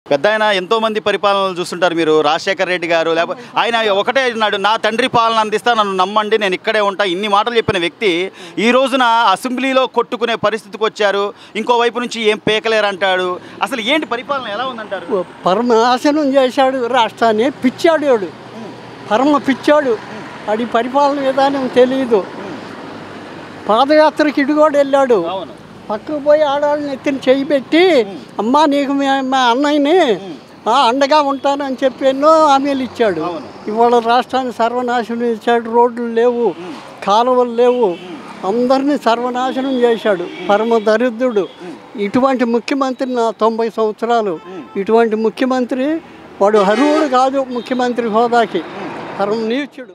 పెద్ద ఆయన ఎంతో మంది పరిపాలనలు చూస్తుంటారు మీరు రాజశేఖర రెడ్డి గారు లేకపోతే ఆయన ఒకటే అన్నాడు నా తండ్రి పాలన అందిస్తా నన్ను నమ్మండి నేను ఇక్కడే ఉంటా ఇన్ని మాటలు చెప్పిన వ్యక్తి ఈ రోజున అసెంబ్లీలో కొట్టుకునే పరిస్థితికి వచ్చారు ఇంకోవైపు నుంచి ఏం పేకలేరు అంటాడు అసలు ఏంటి పరిపాలన ఎలా ఉందంటారు పరమనాశనం చేశాడు రాష్ట్రాన్ని పిచ్చాడు వాడు పరమ పిచ్చాడు వాడి పరిపాలన విధానం తెలియదు పాదయాత్రకి ఇటు కూడా వెళ్ళాడు అవును పక్కకు పోయి ఆడవాళ్ళని ఎత్తిన చేయి పెట్టి అమ్మా నీకు మీ మా అన్నయ్యని ఆ, అండగా ఉంటానని చెప్పి ఎన్నో హామీలు ఇచ్చాడు అవును. ఇవాళ రాష్ట్రాన్ని సర్వనాశనం ఇచ్చాడు రోడ్లు లేవు కాలువలు లేవు అందరినీ సర్వనాశనం చేశాడు పరమ దరిద్రుడు ఇటువంటి ముఖ్యమంత్రి నా తొంభై సంవత్సరాలు ఇటువంటి ముఖ్యమంత్రి వాడు హరువుడు కాదు ముఖ్యమంత్రి హోదాకి పరమ నీచుడు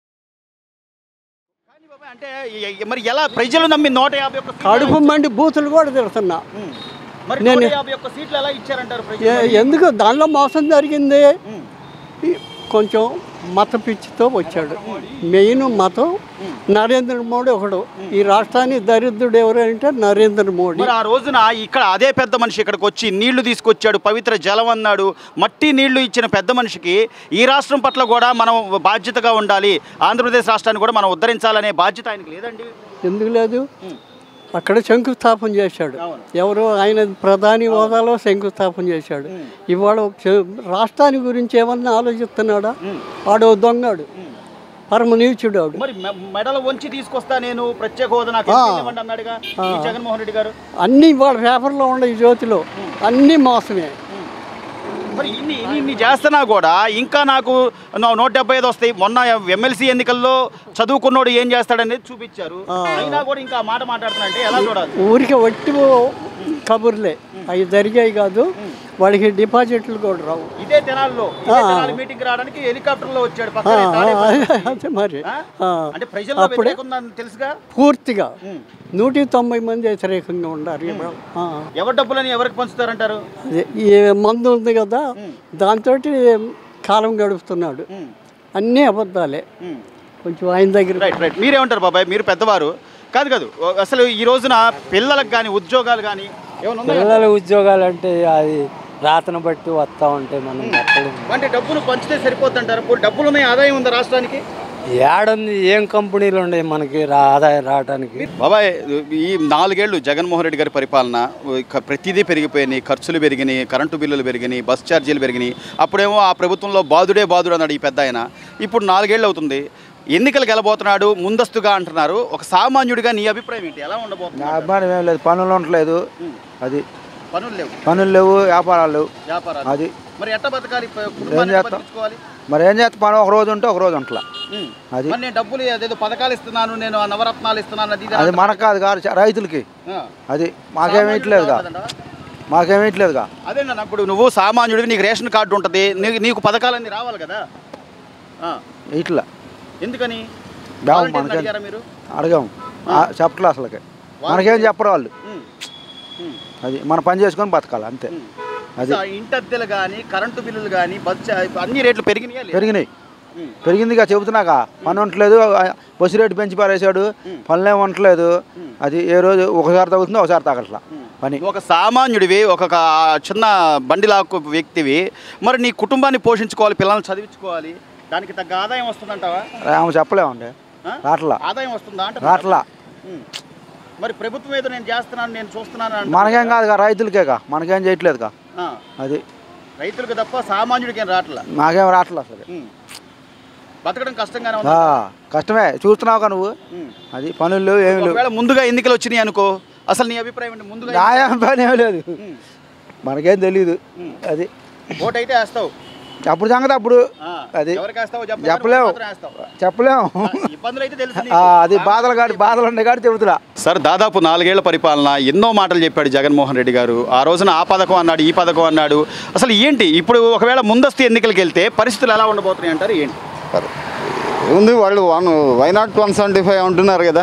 కానీ బాబాయ్ అంటే ఈ- మరి ఎలా ప్రజలు నమ్మి నూట యాభై ఒక్క సీట్లు కడుపు మండి బూతులు కూడా తిడుతున్నా ఉమ్. మరి నేను- నూట యాభై ఒక్క సీట్లు ఎలా ఇచ్చారంటారు ప్రజలు ఏ- ఎందుకు దానిలో మోసం జరిగింది ఉమ్. ఈ కొంచెం మత పిచ్చితో వచ్చాడు మెయిన్ మతం నరేంద్ర మోడీ ఒకడు ఈ రాష్ట్రానికి దరిద్రుడు ఎవరు అంటే నరేంద్ర మోడీ మరి ఆ రోజున ఇక్కడ అదే పెద్ద మనిషి ఇక్కడికి వచ్చి నీళ్లు తీసుకొచ్చాడు పవిత్ర జలం అన్నాడు మట్టి నీళ్లు ఇచ్చిన పెద్ద మనిషికి ఈ రాష్ట్రం పట్ల కూడా మనం బాధ్యతగా ఉండాలి ఆంధ్రప్రదేశ్ రాష్ట్రాన్ని కూడా మనం ఉద్ధరించాలనే బాధ్యత ఆయనకి లేదండి ఎందుకు లేదు అక్కడ శంకుస్థాపన చేశాడు అవును. ఎవరు ఆయన ప్రధాని హోదాలో శంకుస్థాపన చేశాడు ఇవాళ చ- రాష్ట్రాన్ని గురించి ఏమన్నా ఆలోచిస్తున్నాడా ఆడో దొంగాడు పరమ నీచుడు ఆడు మరి మె- మెడలు వంచి తీసుకొస్తా నేను ప్రత్యేక హోదా నాకు ఎందుకు ఇవ్వండి అన్నాడుగా ఈ జగన్మోహన్ రెడ్డి గారు అన్నీ ఇవాళ పేపర్లో ఉండే ఈ జ్యోతిలో అన్నీ మోసమే మరి ఇన్ని ఇన్ని ఇన్ని చేస్తున్నా కూడా ఇంకా నాకు నూ- నూట డెబ్బై ఐదు వస్తాయి మొన్న ఎమ్మెల్సీ ఎన్నికల్లో చదువుకున్నోడు ఏం చేస్తాడనేది చూపించారు అయినా కూడా ఇంకా ఆ మాట మాట్లాడుతున్నా ఎలా చూడాలి ఊరికి వట్టి కబుర్లే అవి జరిగాయి కాదు వాడికి డిపాజిట్లు కూడా రావు ఇదే తెనాల్లో ఇదే తెనాలి మీటింగ్ రావడానికి హెలికాప్టర్ లో వచ్చాడు పక్కనే ఆ, తాడేపల్లి. అదే మరి ఆ? ఆ, అంటే ప్రజల్లో వ్యతిరేకం ఉందని తెలుసుగా పూర్తిగా ఉమ్. నూటి తొంభై మంది వ్యతిరేకంగా ఉండారు ఇవాళ. ఆ, ఎవరి డబ్బులని ఎవరికి పంచుతారంటారు అదే ఈ మందు ఉంది కదా దాంతో కాలం గడుపుతున్నాడు ఉమ్. అన్నీ అబద్ధాలే ఉమ్. కొంచెం ఆయన దగ్గర రైట్ రైట్ మీరేమంటారు బాబాయ్ మీరు పెద్దవారు కాదు కాదు ఓ- అసలు ఈ రోజున పిల్లలకు కానీ ఉద్యోగాలు కానీ ఏమైనా ఉన్నాయా? పిల్లల ఉద్యోగాలు అంటే అది రాతను బట్టి వస్తూ ఉంటాయి మనం ఎక్కడ అంటే డబ్బులు పంచితే సరిపోతుంటారు ఇప్పుడు డబ్బులు ఉన్నాయి ఆదాయం ఉందా రాష్ట్రానికి ఏడుంది ఏం కంపెనీలు ఉన్నాయి మనకి రా ఆదాయం రావడానికి బాబాయ్ ఈ నాలుగేళ్లు జగన్మోహన్ రెడ్డి గారి పరిపాలన ఇక ప్రతిదీ పెరిగిపోయినాయి ఖర్చులు పెరిగినాయి కరెంటు బిల్లులు పెరిగినాయి బస్ ఛార్జీలు పెరిగినాయి అప్పుడేమో ఆ ప్రభుత్వంలో బాధుడే బాధుడు అన్నాడు ఈ పెద్ద ఆయన ఇప్పుడు నాలుగేళ్ళు అవుతుంది ఎన్నికలకు వెళ్ళబోతున్నాడు ముందస్తుగా అంటున్నారు ఒక సామాన్యుడిగా నీ అభిప్రాయం ఏంటి ఎలా ఉండబోతుంది నా అభిమానం ఏం లేదు పనులు ఉండట్లేదు అది పనులు లేవు పనులు లేవు వ్యాపారాలు లేవు వ్యాపారాలు అది మరి ఎట్ట బతకాలి ప- కుటుంబాన్ని చేస్తాం? బతికించుకోవాలి మరి ఏం చేస్తా పని ఒక రోజు ఉంటే ఒక రోజు ఉంటలా ఉమ్. అది మరి నేను డబ్బులు అదేదో పథకాలు ఇస్తున్నాను నేను ఆ నవరత్నాలు ఇస్తున్నాను అది ఇది అది అని మనకు కాదు కాదు చ- రైతులకి ఆ. అది మాకేమీ ఇట్లేదుగా కాదంటావా? మాకేమీ ఇట్లేదుగా అదే నాన్న ఇప్పుడు నువ్వు సామాన్యుడివి నీకు రేషన్ కార్డు ఉంటుంది నీకు నీకు పథకాలన్నీ రావాలి కదా ఆ. ఇట్లా ఎందుకని బావు వాలంటీర్ని మనకేం అడిగారా మీరు అడగాం చెప్పట్లే అసలుకి మనకేం చెప్పరు వాళ్ళు ఉమ్. ఉమ్. అది మన పని చేసుకొని బతకాలి అంతే ఉమ్. అది సో ఇంటి అద్దెలు కానీ కరెంటు బిల్లులు కానీ బస్ చా- అన్ని రేట్లు పెరిగినాయా లేదా? పెరిగినాయి ఉమ్. పెరిగిందిగా చెబుతున్నాక పని ఉండట్లేదు ఆ, బస్సు రేటు పెంచి పారేశాడు పనులేం ఉండట్లేదు అది ఏ రోజు ఒకసారి తగ్గుతుంది ఒకసారి తగ్గట్లా పని నువ్వు ఒక సామాన్యుడివి ఒక క- చిన్న బండిలాకు వ్యక్తివి మరి నీ కుటుంబాన్ని పోషించుకోవాలి పిల్లల్ని చదివించుకోవాలి దానికి తగ్గ ఆదాయం వస్తుందంటావా ఆమె చెప్పలేమండి ఆ? రాట్లా ఆదాయం వస్తుందా అంటే రాట్లా ఉమ్. మరి ప్రభుత్వం ఏదో నేను చేస్తున్నాను నేను చూస్తున్నాను అంటుంది మనకేం కదా. కాదుగా రైతులకేగా మనకేం చేయట్లేదుగా ఆ. అది రైతులకు తప్ప సామాన్యుడికి ఏం రావట్లా మాకేం రావట్లేదు అసలు ఉమ్. బతకడం కష్టంగానే ఆ, ఉంది కష్టమే చూస్తున్నావుగా నువ్వు ఉమ్. అది పనులు లేవు ఏమి లేవు ఒకవేళ ముందుగా ఎన్నికలు వచ్చినాయి అనుకో అసలు నీ అభిప్రాయం ఏంటి ముందుగా న్యాయం పని ఏమి లేదు ఉమ్. మనకేం తెలియదు ఉమ్. అది ఓటు అయితే వేస్తావు అప్పుడు సంగతి అప్పుడు ఆ. అది ఎవరికి వేస్తావో చెప్పు. చెప్పలేము. మాత్రం వేస్తావు. చెప్పలేము ఆ, ఇబ్బందులు అయితే తెలుసు ఆ, నీకు. అది బాధలు కాదు బాధలు ఉన్నాయి కాదు చెబుతున్నా సార్ దాదాపు నాలుగేళ్ల పరిపాలన ఎన్నో మాటలు చెప్పాడు జగన్మోహన్ రెడ్డి గారు ఆ రోజున ఆ పథకం అన్నాడు ఈ పథకం అన్నాడు అసలు ఏంటి ఇప్పుడు ఒకవేళ ముందస్తు ఎన్నికలకు వెళ్తే పరిస్థితులు ఎలా ఉండబోతున్నాయి అంటారు ఏంటి ఉంది వాళ్ళు one why not one seventy five అంటున్నారు కదా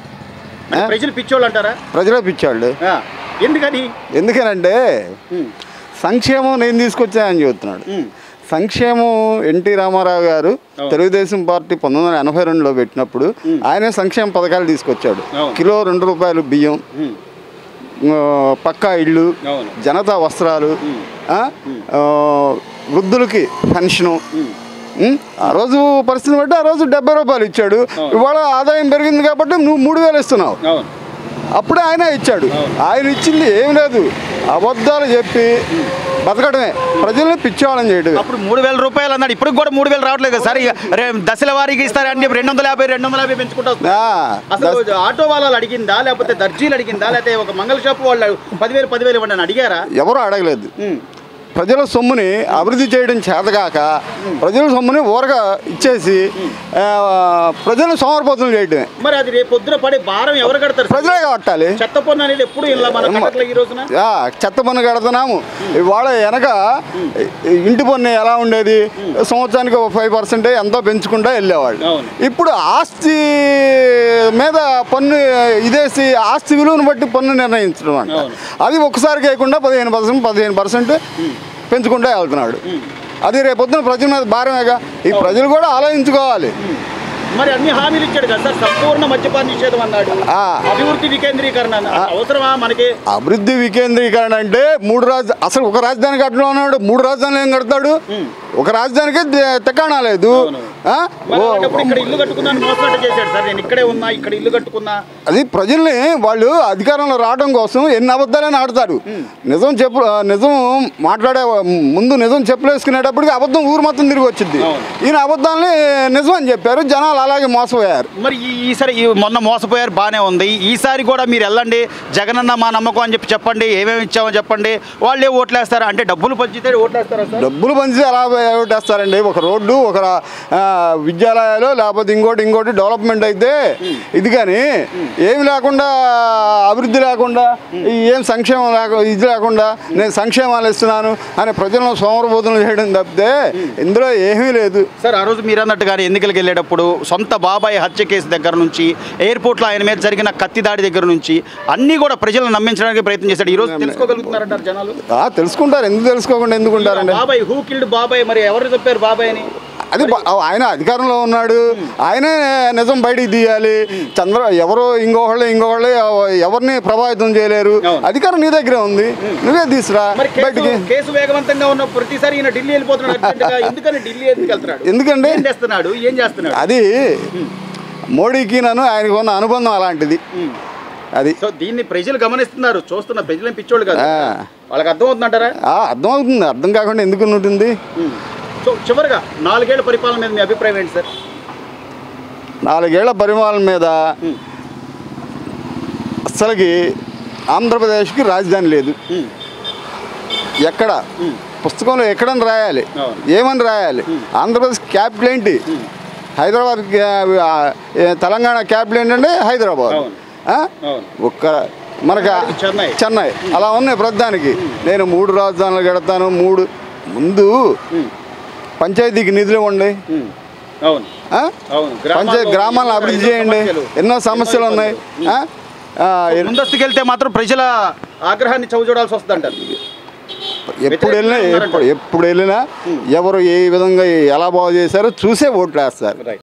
మరి ప్రజలు పిచ్చోళ్ళు అంటారా ప్రజలే పిచ్చాళ్ళు ఆ, ఎందుకని ఎందుకనంటే ఉమ్, సంక్షేమం నేను తీసుకొచ్చానని చెబుతున్నాడు ఉమ్, సంక్షేమం ఎన్టీ రామారావు గారు తెలుగుదేశం పార్టీ పంతొమ్మిది వందల ఎనభై రెండులో పెట్టినప్పుడు ఆయనే సంక్షేమ పథకాలు తీసుకొచ్చాడు అవును. కిలో రెండు రూపాయలు బియ్యం ఉమ్, ఆ, పక్కా ఇళ్ళు అవును. జనతా వస్త్రాలు ఆ, ఆ, వృద్ధులకి పెన్షను ఉం? ఆ రోజు పరిస్థితిని బట్టి ఆ రోజు డెబ్బై రూపాయలు ఇచ్చాడు ఇవాళ ఆదాయం పెరిగింది కాబట్టి నువ్వు మూడు వేలు ఇస్తున్నావు అవును అప్పుడే ఆయన ఇచ్చాడు ఆయన ఇచ్చింది ఏం లేదు అబద్ధాలు చెప్పి బతకడమే ప్రజల్ని పిచ్చేవాళ్ళని చేయడం అప్పుడు మూడు వేల రూపాయలు అన్నాడు ఇప్పుడు కూడా మూడు వేలు రావట్లేదు కదా సార్ ఇక రే దశల వారీకి ఇస్తారని చెప్పి రెండు వందల యాభై రెండు వందల యాభై పెంచుకుంటా వస్తున్నారు. ఆ, అసలు ఆటో వాళ్ళు అడిగిందా లేకపోతే దర్జీలు అడిగిందా లేకపోతే ఒక మంగళ షాప్ వాళ్ళు పదివేలు పదివేలు ఇవ్వండి అని అడిగారా ఎవరు అడగలేదు ప్రజల సొమ్ముని అభివృద్ధి చేయడం చేతగాక ప్రజల సొమ్ముని ఊరగా ఇచ్చేసి ఆ, ప్రజలను సోమరపోతులు చేయడమే మరి అది రేపు పొద్దున పడే భారం ఎవరు కడతారు సార్? ప్రజలే కట్టాలి చెత్త పన్ను అనేది ఎప్పుడు ఇలా మన కట్టట్లే ఈ రోజున ఆ, చెత్త పన్ను కడుతున్నాము ఇవాళ వెనక ఇంటి పన్ను ఎలా ఉండేది సంవత్సరానికి ఒక ఫైవ్ పర్సెంట్ ఎంతో పెంచుకుంటా వెళ్ళేవాళ్ళు అవును. ఇప్పుడు ఆస్తి మీద పన్ను ఇదేసి ఆస్తి విలువను బట్టి పన్ను నిర్ణయించడం అంట అవును. అది ఒకసారి కాకుండా పదిహేను పర్సెంట్ పదిహేను పర్సెంట్ పెంచుకుంటూ వెళ్తున్నాడు అది రేపొద్దున ప్రజల మీద భారమేగా ఈ ప్రజలు కూడా ఆలోచించుకోవాలి మరి అన్ని హామీలు ఇచ్చాడు కదా సార్ సంపూర్ణ మద్యపాన నిషేధం అన్నాడు ఆ. అభివృద్ధి వికేంద్రీకరణ అన్నాడు. అవసరమా మనకి అభివృద్ధి వికేంద్రీకరణ అంటే మూడు రాజ అసలు ఒక రాజధాని కట్టడం అన్నాడు మూడు రాజధానులు ఏం కడతాడు ఒక రాజధానికి తెకాణా లేదు ఆ? మరి ఓ- అలాంటప్పుడు ఇక్కడ ఇల్లు కట్టుకున్నాను మోసపట్ట చేశాడు సార్ నేను ఇక్కడే ఉన్నా ఇక్కడ ఇల్లు కట్టుకున్నా అది ప్రజల్ని వాళ్ళు అధికారంలో రావడం కోసం ఎన్ని అబద్ధాలైనా ఆడతారు నిజం చెప్పు ఆ, నిజం మాట్లాడే ముందు నిజం చెప్పులేసుకునేటప్పటికి అబద్ధం ఊరు మొత్తం తిరిగి వచ్చింది అవును. ఈయన అబద్ధాలని నిజం అని చెప్పారు జనాలు అలాగే మోసపోయారు మరి ఈ- ఈసారి ఈ మొన్న మోసపోయారు బాగానే ఉంది ఈసారి కూడా మీరు వెళ్ళండి జగనన్న మా నమ్మకం అని చెప్పి చెప్పండి ఏమేమి ఇచ్చామో చెప్పండి వాళ్ళే ఓట్లేస్తారా అంటే డబ్బులు పంచితే ఓట్లేస్తారా సార్ డబ్బులు పంచి ఎలా ఓటేస్తారండి ఒక రోడ్డు ఒక రా- ఆ, విద్యాలయాలు లేకపోతే ఇంకోటి ఇంకోటి డెవలప్మెంట్ అయితే ఇది కానీ ఏమి లేకుండా అభివృద్ధి లేకుండా ఈ ఏం సంక్షేమం లేక ఇది లేకుండా నేను సంక్షేమాలు ఇస్తున్నాను అని ప్రజలను సోమరబోధనలు చేయడం తప్పితే ఇందులో ఏమీ లేదు సార్ ఆ రోజు మీరు అన్నట్టుగానే ఎన్నికలకు వెళ్ళేటప్పుడు సొంత బాబాయ్ హత్య కేసు దగ్గర నుంచి ఎయిర్పోర్ట్లో ఆయన మీద జరిగిన కత్తి దాడి దగ్గర నుంచి అన్నీ కూడా ప్రజలను నమ్మించడానికి ప్రయత్నం చేశాడు ఈ రోజు తెలుసుకోగలుగుతున్నారంటారు జనాలు ఆ, తెలుసుకుంటారు ఎందుకు తెలుసుకోకుండా ఎందుకు ఉంటారండి బాబాయ్ హూ కిల్డ్ బాబాయ్ మరి ఎవరు చెప్పారు బాబాయ్ అని అది బ- ఆయన అధికారంలో ఉన్నాడు ఆయనే నిజం బయటికి తీయాలి చంద్ర ఎవరో ఇంకొకళ్ళు ఇంకొకళ్ళు ఎవరిని ప్రభావితం చేయలేరు అవును. అధికారం నీ దగ్గరే ఉంది నువ్వే తీసురా మరి కేసు బయటికి కేసు వేగవంతంగా ఉన్న ప్రతిసారి ఈయన ఢిల్లీ వెళ్ళిపోతున్నాడు అర్జెంటుగా. ఎందుకని ఢిల్లీ ఎందుకు వెళ్తున్నాడు ఎందుకంటే ఏం చేస్తున్నాడు ఏం చేస్తున్నాడు అది మోడీకి నన్ను ఆయనకు ఉన్న అనుబంధం అలాంటిది అది సో దీన్ని ప్రజలు గమనిస్తున్నారు చూస్తున్న ప్రజలు పిచ్చోళ్ళు కాదు ఆ. వాళ్ళకి అర్థం అవుతుందంటారా ఆ, అర్థమవుతుంది అర్థం కాకుండా ఎందుకు ఉంటుంది సో చివరిగా నాలుగేళ్ల పరిపాలన మీద మీ అభిప్రాయం ఏంటి సార్ నాలుగేళ్ల పరిమాణం మీద అసలుకి ఆంధ్రప్రదేశ్కి రాజధాని లేదు ఎక్కడ పుస్తకంలో ఎక్కడని రాయాలి అవును. ఏమని రాయాలి ఆంధ్రప్రదేశ్ క్యాపిటల్ ఏంటి హైదరాబాద్ క్యా- ఆ, ఏ, తెలంగాణ క్యాపిటల్ ఏంటంటే హైదరాబాద్ అవును. ఆ? అవును. ఒక్క మనకి చెన్నై. చెన్నై అలా ఉన్నాయి ప్రధానికి నేను మూడు రాజధానులు కడతాను మూడు ముందు పంచాయతీకి నిధులు ఇవ్వండి ఉమ్. అవును ఆ? అవును పంచాయతీ గ్రామాలను అభివృద్ధి చేయండి సమస్యలు. ఎన్నో సమస్యలు ఉన్నాయి ఆ? ఆ, ఎన్- ముందస్తుకు వెళ్తే మాత్రం ప్రజల ఆగ్రహాన్ని చవి చూడాల్సి వస్తుంది అంటారు ఎప్పుడు వెళ్ళినా ఎప్పుడు ఎప్పుడు వెళ్ళినా ఎవరు ఏ విధంగా ఎలా బాగు చేశారో చూసే ఓట్లు వేస్తారు రైట్